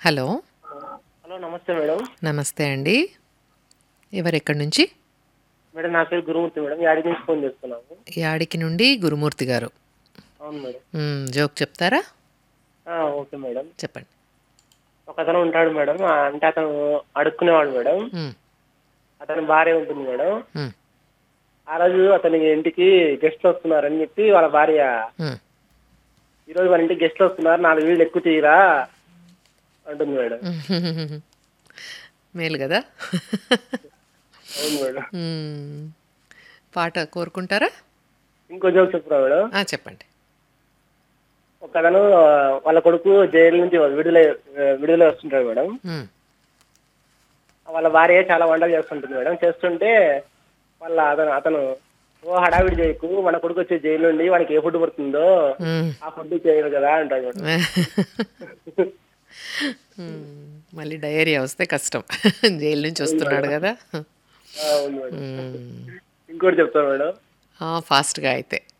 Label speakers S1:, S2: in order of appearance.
S1: Hello
S2: hello నమస్తే madam
S1: నమస్తే అండి ఎవరెక్కడి నుంచి
S2: మేడం నా పేరు గురుమూర్తి మేడం యాడి నుంచి ఫోన్ చేస్తున్నాము
S1: యాడికి నుండి గురుమూర్తి గారు
S2: అవును మేడం
S1: మ్, జోక్ చెప్తారా
S2: ఆ, ఓకే మేడం
S1: చెప్పండి
S2: ఒక అతను ఉంటాడు మేడం ఆ, అంటే అతను అడుక్కునేవాడు మేడం
S1: మ్,
S2: అతని భార్య ఉంటుంది మేడం
S1: మ్,
S2: ఆ రోజు అతని ఇంటికి గెస్ట్లు వస్తున్నారని చెప్పి వాళ్ళ భార్య
S1: మ్.
S2: ఈ రోజు మన ఇంటికి గెస్ట్లు వస్తున్నారు నాలుగు వీళ్ళు ఎక్కువ తీయరా అంటుంది మేడం
S1: మేలు కదా
S2: అవును మేడం
S1: మ్, పాట కోరుకుంటారా
S2: ఇంకో జోక్ చెప్తున్నా మేడం
S1: ఆ, చెప్పండి
S2: ఒక అతను ఆ, వాళ్ళ కొడుకు జైలు నుంచి విడుదల విడుదల వస్తుంటాడు మేడం
S1: మ్,
S2: వాళ్ళ భార్య చాలా వంటలు చేస్తుంటుంది మేడం చేస్తుంటే వాళ్ళ అతను అతను ఓ హడావిడి చేయకు మన కొడుకు వచ్చే జైలు నుండి వాడికి ఏ ఫుడ్ పడుతుందో
S1: మ్.
S2: ఆ ఫుడ్ చేయరు కదా అంటాడు మేడం
S1: మ్, మళ్ళీ డయేరియా వస్తే కష్టం జైలు నుంచి వస్తున్నాడు కదా
S2: ఆ, అవును మేడం
S1: మ్.
S2: ఇంకోటి చెప్తాను మేడం
S1: ఆ, ఫాస్ట్గా అయితే